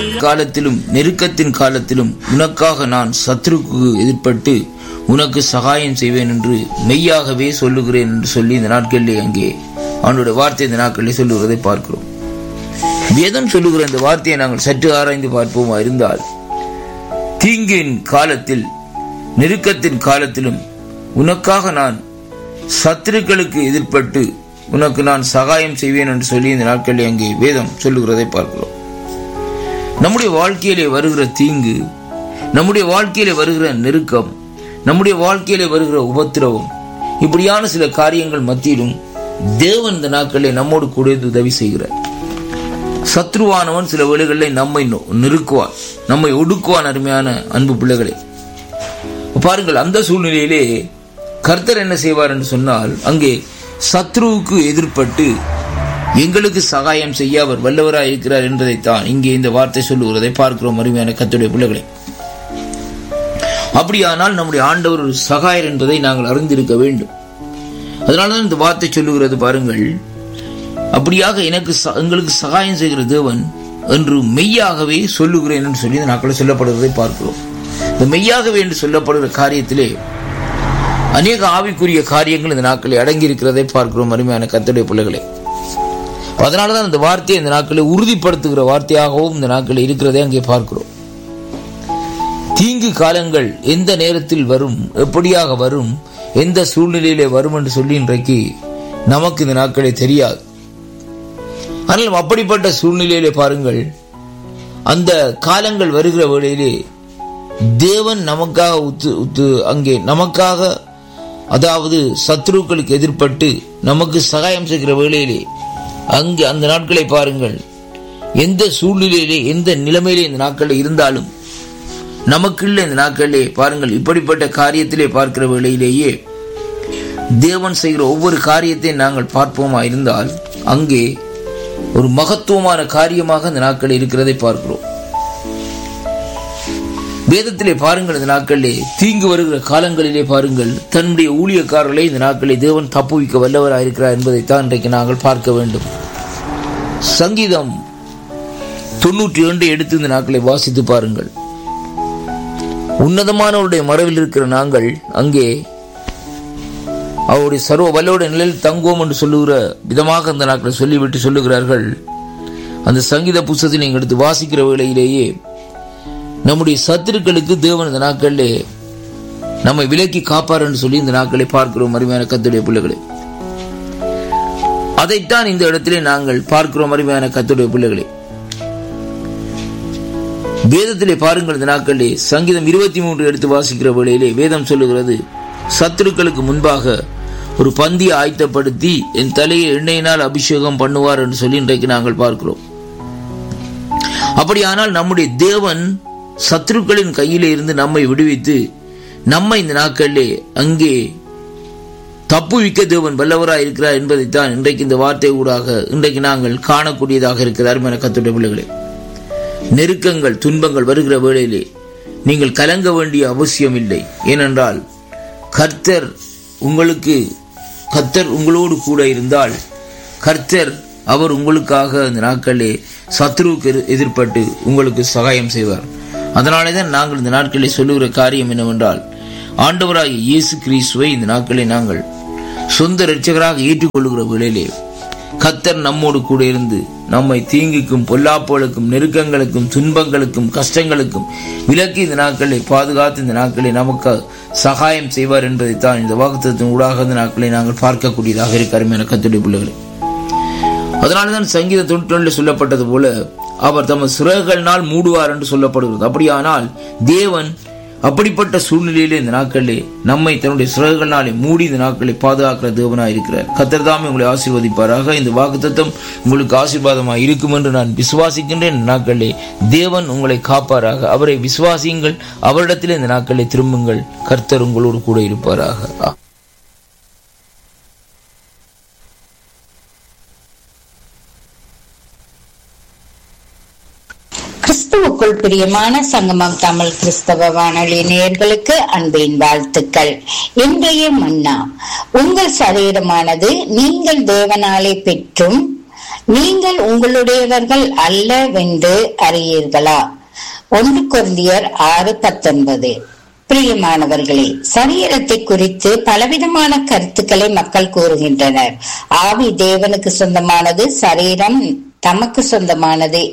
காலத்திலும் நெருக்கத்தின் காலத்திலும் உனக்காக நான் சத்ருக்கு எதிர்ப்பட்டு உனக்கு சகாயம் செய்வேன் என்று மெய்யாகவே சொல்லுகிறேன் என்று சொல்லி இந்த நாட்களிலே அங்கே அவனுடைய வார்த்தை இந்த நாட்களிலே சொல்லுகிறதை பார்க்கிறோம் வேதம் சொல்லுகிற இந்த வார்த்தையை நாங்கள் சற்று ஆராய்ந்து பார்ப்போமா இருந்தால் தீங்கின் காலத்தில் நெருக்கத்தின் காலத்திலும் உனக்காக நான் சத்துருக்களுக்கு எதிர்ப்பட்டு உனக்கு நான் சகாயம் செய்வேன் என்று சொல்லி இந்த நாட்களில் அங்கே வேதம் சொல்லுகிறதை பார்க்கிறோம் நம்முடைய வாழ்க்கையிலே வருகிற தீங்கு நம்முடைய வாழ்க்கையிலே வருகிற நெருக்கம் நம்முடைய வாழ்க்கையிலே வருகிற உபத்திரவம் இப்படியான சில காரியங்கள் மத்தியிலும் தேவன் இந்த நாட்களிலே நம்மோடு கூட இருந்து உதவி செய்கிறார் சத்ருவானவன் சில வேளைகளில் நம்மை நொ- நெருக்குவான் நம்மை ஒடுக்குவான் அருமையான அன்பு பிள்ளைகளே பாருங்கள் அந்த சூழ்நிலையிலே கர்த்தர் என்ன செய்வார் என்று சொன்னால் அங்கே சத்ருவுக்கு எதிர்ப்பட்டு எங்களுக்கு சகாயம் செய்ய அவர் வல்லவராய் இருக்கிறார் என்பதைத்தான் இங்கே இந்த வார்த்தை சொல்லுகிறதை பார்க்கிறோம் அருமையான கர்த்தருடைய பிள்ளைகளே அப்படியானால் நம்முடைய ஆண்டவர் ஒரு சகாயர் என்பதை நாங்கள் அறிந்திருக்க வேண்டும் அதனாலதான் இந்த வார்த்தை சொல்லுகிறது பாருங்கள் அப்படியாக எனக்கு ச- எங்களுக்கு சகாயம் செய்கிற தேவன் என்று மெய்யாகவே சொல்லுகிறேன் என்று சொல்லி இந்த நாட்களில் சொல்லப்படுவதை பார்க்கிறோம் இந்த மெய்யாகவே என்று சொல்லப்படுகிற காரியத்திலே அநேக ஆவிக்குரிய காரியங்கள் இந்த நாட்களில் அடங்கி இருக்கிறதை பார்க்கிறோம் அருமையான கத்தடைய பிள்ளைகளே அதனாலதான் இந்த வார்த்தையை இந்த நாட்களை உறுதிப்படுத்துகிற வார்த்தையாகவும் இந்த நாட்களில் இருக்கிறதை அங்கே பார்க்கிறோம் தீங்கு காலங்கள் எந்த நேரத்தில் வரும் எப்படியாக வரும் எந்த சூழ்நிலையிலே வரும் என்று சொல்லி இன்றைக்கு நமக்கு இந்த நாட்களே தெரியாது ஆனால் அப்படிப்பட்ட சூழ்நிலையிலே பாருங்கள் அந்த காலங்கள் வருகிற வேளையிலே தேவன் நமக்காக உத்து உத்து அங்கே நமக்காக அதாவது சத்ருக்களுக்கு எதிர்ப்பட்டு நமக்கு சகாயம் செய்கிற வேளையிலே அங்கு அந்த நாட்களை பாருங்கள் எந்த சூழ்நிலையிலே எந்த நிலைமையிலே இந்த நாட்களில் இருந்தாலும் நமக்குள்ள இந்த நாட்களிலே பாருங்கள் இப்படிப்பட்ட காரியத்திலே பார்க்கிற வேளையிலேயே தேவன் செய்கிற ஒவ்வொரு காரியத்தையும் நாங்கள் பார்ப்போமா இருந்தால் அங்கே ஒரு மகத்துவமான காரியமாக இந்த நாட்கள் இருக்கிறதை பார்க்கிறோம் வேதத்திலே பாருங்கள் இந்த நாட்களிலே தீங்கு வருகிற காலங்களிலே பாருங்கள் தன்னுடைய ஊழியக்காரர்களை இந்த நாட்களிலே தேவன் தப்புவிக்க வல்லவராக இருக்கிறார் என்பதைத்தான் இன்றைக்கு நாங்கள் பார்க்க வேண்டும் சங்கீதம் தொண்ணூற்றி இரண்டு எடுத்து இந்த நாட்களை வாசித்து பாருங்கள் உன்னதமானவருடைய மறைவில் இருக்கிற நாங்கள் அங்கே அவருடைய சர்வ வல்லோட நிலையில் தங்குவோம் என்று சொல்லுகிற விதமாக அந்த நாட்களை சொல்லிவிட்டு சொல்லுகிறார்கள் அந்த சங்கீத புஸ்தகத்தை நீங்கள் எடுத்து வாசிக்கிற வேளையிலேயே நம்முடைய சத்துருக்களுக்கு தேவன் இந்த நாட்களிலே நம்மை விலக்கி காப்பார் என்று சொல்லி இந்த நாட்களை பார்க்கிறோம் அருமையான கத்துடைய பிள்ளைகளை அதைத்தான் இந்த இடத்திலே நாங்கள் பார்க்கிறோம் அருமையான கத்துடைய பிள்ளைகளை வேதத்திலே பாருங்கள் இந்த நாட்களிலே சங்கீதம் இருபத்தி மூன்று எடுத்து வாசிக்கிற வேளையிலே வேதம் சொல்லுகிறது சத்துருக்களுக்கு முன்பாக ஒரு பந்தியை ஆயத்தப்படுத்தி என் தலையை எண்ணெயினால் அபிஷேகம் பண்ணுவார் என்று சொல்லி இன்றைக்கு நாங்கள் பார்க்கிறோம் அப்படியானால் நம்முடைய தேவன் சத்துருக்களின் கையிலே இருந்து நம்மை விடுவித்து நம்மை இந்த நாட்களிலே அங்கே தப்புவிக்க தேவன் வல்லவராய் இருக்கிறார் என்பதைத்தான் இன்றைக்கு இந்த வார்த்தை ஊடாக இன்றைக்கு நாங்கள் காணக்கூடியதாக இருக்கிறார் என கத்துடைய பிள்ளைகளே நெருக்கங்கள் துன்பங்கள் வருகிற வேளையிலே நீங்கள் கலங்க வேண்டிய அவசியம் இல்லை ஏனென்றால் கர்த்தர் உங்களுக்கு கர்த்தர் உங்களோடு கூட இருந்தால் கர்த்தர் அவர் உங்களுக்காக இந்த நாட்களிலே சத்ருவுக்கு எதிர்- எதிர்ப்பட்டு உங்களுக்கு சகாயம் செய்வார் அதனாலே தான் நாங்கள் இந்த நாட்களில் சொல்லுகிற காரியம் என்னவென்றால் ஆண்டவராகிய இயேசு கிறிஸ்துவை இந்த நாட்களை நாங்கள் சொந்த இரட்சகராக ஏற்றுக்கொள்ளுகிற வேளையிலே கத்தர் நம்மோடு கூட இருந்து நம்மை தீங்குக்கும் பொல்லாப்புகளுக்கும் நெருக்கங்களுக்கும் துன்பங்களுக்கும் கஷ்டங்களுக்கும் விலக்கி இந்த நாட்களை பாதுகாத்து இந்த நாட்களை நமக்கு சகாயம் செய்வார் என்பதைத்தான் இந்த வாக்குத்தத்தின் ஊடாக இந்த நாட்களை நாங்கள் பார்க்கக்கூடியதாக இருக்கிறோம் என கத்துடைய பிள்ளைகளை அதனாலதான் சங்கீத தொண்ணூற்றி சொல்லப்பட்டது போல அவர் தமது சிறகுகளினால் மூடுவார் என்று சொல்லப்படுகிறது அப்படியானால் தேவன் அப்படிப்பட்ட சூழ்நிலையிலே இந்த நாட்களிலே நம்மை தன்னுடைய சிறகுகளினாலே மூடி இந்த நாட்களை பாதுகாக்கிற தேவனாய் இருக்கிறார் கத்தர்தாமே உங்களை ஆசீர்வதிப்பாராக இந்த வாக்குத்தத்தம் உங்களுக்கு ஆசீர்வாதமாக இருக்கும் என்று நான் விசுவாசிக்கின்றேன் இந்த நாட்களிலே தேவன் உங்களை காப்பாராக அவரை விசுவாசியுங்கள் அவரிடத்திலே இந்த நாட்களை திரும்புங்கள் கர்த்தர் உங்களோடு கூட இருப்பாராக ஆ. கிறிஸ்துவுக்குள் பிரியமான சங்கமம் தமிழ் கிறிஸ்தவ வானொலி நேயர்களுக்கு அன்பின் வாழ்த்துக்கள் இன்றைய மன்னா உங்கள் சரீரமானது நீங்கள் தேவனாலே பெற்றும் நீங்கள் உங்களுடையவர்கள் அல்லவென்று அறியீர்களா ஒன்று குருந்தியர் ஆறு பத்தொன்பது பிரியமானவர்களே சரீரத்தை குறித்து பலவிதமான கருத்துக்களை மக்கள் கூறுகின்றனர் ஆவி தேவனுக்கு சொந்தமானது சரீரம் தமக்கு சொந்தமானது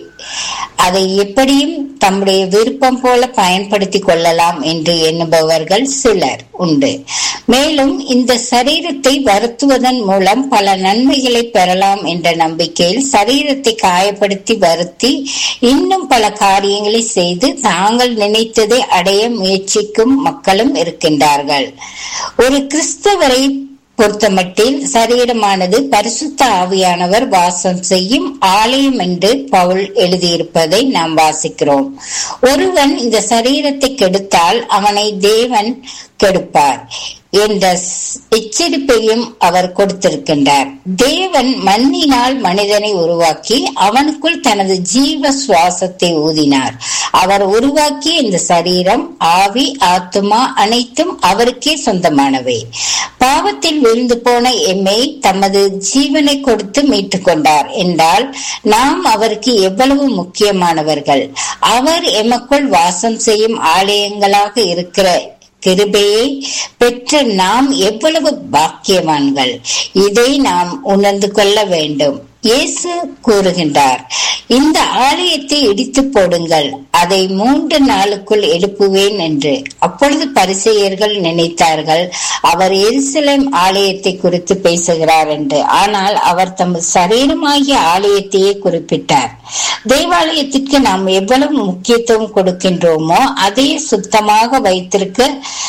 அதை எப்படியும் தம்முடைய விருப்பம் போல பயன்படுத்திக் கொள்ளலாம் என்று எண்ணுபவர்கள் சிலர் உண்டு மேலும் இந்த சரீரத்தை வருத்துவதன் மூலம் பல நன்மைகளை பெறலாம் என்ற நம்பிக்கையில் சரீரத்தை காயப்படுத்தி வருத்தி இன்னும் பல காரியங்களை செய்து தாங்கள் நினைத்ததை அடைய முயற்சிக்கும் மக்களும் இருக்கின்றார்கள் ஒரு கிறிஸ்தவரை பொறுத்தமட்டில் சரீரமானது பரிசுத்த ஆவியானவர் வாசம் செய்யும் ஆலயம் என்று பவுல் எழுதியிருப்பதை நாம் வாசிக்கிறோம் ஒருவன் இந்த சரீரத்தை கெடுத்தால் அவனை தேவன் கெடுப்பார் என்ற எச்சரிப்பையும் அவர் கொடுத்திருக்கின்றார் தேவன் மண்ணினால் மனிதனை உருவாக்கி அவனுக்குள் தனது ஜீவ சுவாசத்தை ஊதினார் அவர் உருவாக்கிய இந்த சரீரம் ஆவி ஆத்துமா அனைத்தும் அவருக்கே சொந்தமானவை பாவத்தில் விழுந்து போன எம்மை தமது ஜீவனை கொடுத்து மீட்டுக் கொண்டார் என்றால் நாம் அவருக்கு எவ்வளவு முக்கியமானவர்கள் அவர் எமக்குள் வாசம் செய்யும் ஆலயங்களாக இருக்கிற கிருபையை பெற்ற நாம் எவ்வளவு பாக்கியவான்கள் இதை நாம் உணர்ந்து கொள்ள வேண்டும் இயேசு கூறுகின்றார் இந்த ஆலயத்தை இடித்து போடுங்கள் அதை மூன்று நாளுக்குள் எழுப்புவேன் என்று அப்பொழுது பரிசெயர்கள் நினைத்தார்கள் அவர் எருசலேம் ஆலயத்தை குறித்து பேசுகிறார் என்று ஆனால் அவர் தமது சரீரமாகிய ஆலயத்தையே குறிப்பிட்டார் தேவாலயத்திற்கு நாம் எவ்வளவு முக்கியத்துவம் கொடுக்கின்றோமோ அதை சுத்தமாக வைத்திருக்க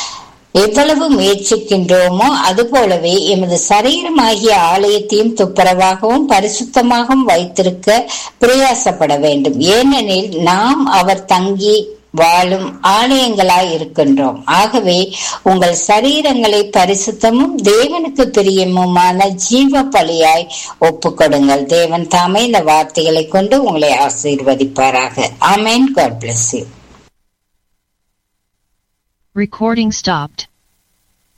எவ்வளவு முயற்சிக்கின்றோமோ அதுபோலவே எமது சரீரமாகிய ஆலயத்தையும் துப்புரவாகவும் பரிசுத்தமாகவும் வைத்திருக்க பிரயாசப்பட வேண்டும் ஏனெனில் நாம் அவர் தங்கி வாழும் ஆலயங்களாய் இருக்கின்றோம் ஆகவே உங்கள் சரீரங்களை பரிசுத்தமும் தேவனுக்கு பிரியமுமான ஜீவ பலியாய் ஒப்புக்கொடுங்கள் தேவன் தாமே இந்த வார்த்தைகளை கொண்டு உங்களை ஆசீர்வதிப்பாராக ஆமேன் God bless you Recording stopped.